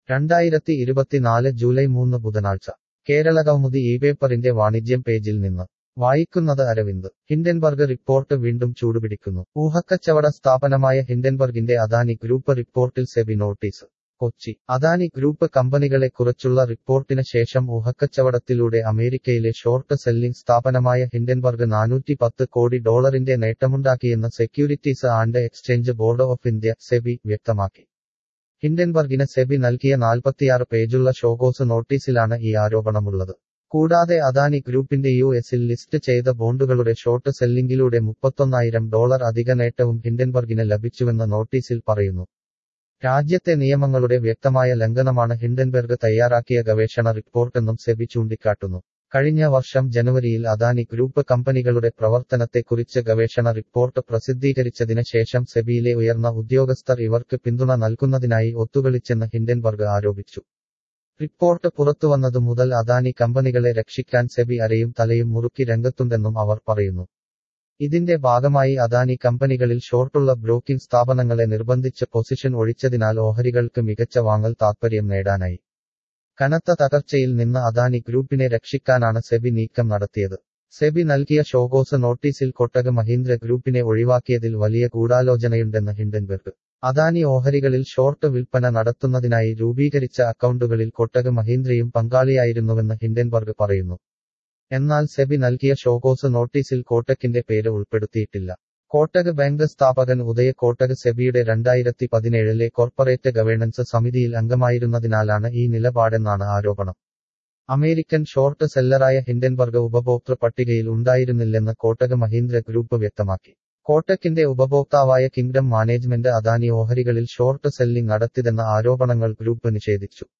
രണ്ടായിരത്തി ഇരുപത്തിനാല് ജൂലൈ മൂന്ന് ബുധനാഴ്ച കേരളകൗമുദി ഈ പേപ്പറിന്റെ വാണിജ്യം പേജിൽ നിന്ന് വായിക്കുന്നത് അരവിന്ദ് ഹിൻഡൻബർഗ് റിപ്പോർട്ട് വീണ്ടും ചൂടുപിടിക്കുന്നു ഊഹക്കച്ചവട സ്ഥാപനമായ ഹിൻഡൻബർഗിന്റെ അദാനി ഗ്രൂപ്പ് റിപ്പോർട്ടിൽ SEBI notice Kochi Adani group കമ്പനികളെ കുറിച്ചുള്ള റിപ്പോർട്ടിന് ശേഷം ഊഹക്കച്ചവടത്തിലൂടെ അമേരിക്കയിലെ ഷോർട്ട് സെല്ലിംഗ് സ്ഥാപനമായ ഹിൻഡൻബർഗ് നാനൂറ്റി പത്ത് കോടി ഡോളറിന്റെ നേട്ടമുണ്ടാക്കിയെന്ന് Securities and Exchange Board of India SEBI വ്യക്തമാക്കി ഹിൻഡൻബർഗിന് സെബി നൽകിയ നാൽപ്പത്തിയാറ് പേജുള്ള ഷോകോസ് നോട്ടീസിലാണ് ഈ ആരോപണമുള്ളത് കൂടാതെ അദാനി ഗ്രൂപ്പിന്റെ യു എസിൽ ലിസ്റ്റ് ചെയ്ത ബോണ്ടുകളുടെ ഷോർട്ട് സെല്ലിംഗിലൂടെ മുപ്പത്തൊന്നായിരം ഡോളർ അധിക നേട്ടവും ഹിൻഡൻബർഗിന് ലഭിച്ചുവെന്ന് നോട്ടീസിൽ പറയുന്നു രാജ്യത്തെ നിയമങ്ങളുടെ വ്യക്തമായ ലംഘനമാണ് ഹിൻഡൻബർഗ് തയ്യാറാക്കിയ ഗവേഷണ റിപ്പോർട്ടെന്നും സെബി ചൂണ്ടിക്കാട്ടുന്നു കഴിഞ്ഞ വർഷം ജനുവരിയിൽ അദാനി ഗ്രൂപ്പ് കമ്പനികളുടെ പ്രവർത്തനത്തെക്കുറിച്ച് ഗവേഷണ റിപ്പോർട്ട് പ്രസിദ്ധീകരിച്ചതിന് ശേഷം സെബിയിലെ ഉയർന്ന ഉദ്യോഗസ്ഥർ ഇവർക്ക് പിന്തുണ നൽകുന്നതിനായി ഒത്തുകളിച്ചെന്ന് ഹിൻഡൻബർഗ് ആരോപിച്ചു റിപ്പോർട്ട് പുറത്തുവന്നതു മുതൽ അദാനി കമ്പനികളെ രക്ഷിക്കാൻ സെബി അരയും തലയും മുറുക്കി രംഗത്തുണ്ടെന്നും അവർ പറയുന്നു ഇതിന്റെ ഭാഗമായി അദാനി കമ്പനികളിൽ ഷോർട്ടുള്ള ബ്രോക്കിംഗ് സ്ഥാപനങ്ങളെ നിർബന്ധിച്ച് പൊസിഷൻ ഒഴിച്ചതിനാൽ ഓഹരികൾക്ക് മികച്ച വാങ്ങൽ താൽപ്പര്യം നേടാനായി കനത്ത തകർച്ചയിൽ നിന്ന് അദാനി ഗ്രൂപ്പിനെ രക്ഷിക്കാനാണ് സെബി നീക്കം നടത്തിയത് സെബി നൽകിയ ഷോകോസ് നോട്ടീസിൽ കൊട്ടക് മഹീന്ദ്ര ഗ്രൂപ്പിനെ ഒഴിവാക്കിയതിൽ വലിയ ഗൂഢാലോചനയുണ്ടെന്ന് ഹിൻഡൻബർഗ് അദാനി ഓഹരികളിൽ ഷോർട്ട് വിൽപ്പന നടത്തുന്നതിനായി രൂപീകരിച്ച അക്കൗണ്ടുകളിൽ കൊട്ടക് മഹീന്ദ്രയും പങ്കാളിയായിരുന്നുവെന്ന് ഹിൻഡൻബർഗ് പറയുന്നു എന്നാൽ സെബി നൽകിയ ഷോകോസ് നോട്ടീസിൽ കോട്ടക്കിന്റെ പേര് ഉൾപ്പെടുത്തിയിട്ടില്ല കോട്ടക് ബാങ്ക് സ്ഥാപകൻ ഉദയ കോട്ടക് സെബിയുടെ രണ്ടായിരത്തി പതിനേഴിലെ കോർപ്പറേറ്റ് ഗവേണൻസ് സമിതിയിൽ അംഗമായിരുന്നതിനാലാണ് ഈ നിലപാടെന്നാണ് ആരോപണം അമേരിക്കൻ ഷോർട്ട് സെല്ലറായ ഹിൻഡൻബർഗ് ഉപഭോക്തൃ പട്ടികയിൽ ഉണ്ടായിരുന്നില്ലെന്ന് കോട്ടക് മഹീന്ദ്ര ഗ്രൂപ്പ് വ്യക്തമാക്കി കോട്ടക്കിന്റെ ഉപഭോക്താവായ കിങ്ഡം മാനേജ്മെന്റ് അദാനി ഓഹരികളിൽ ഷോർട്ട് സെല്ലിംഗ് നടത്തിയതെന്ന ആരോപണങ്ങൾ ഗ്രൂപ്പ് നിഷേധിച്ചു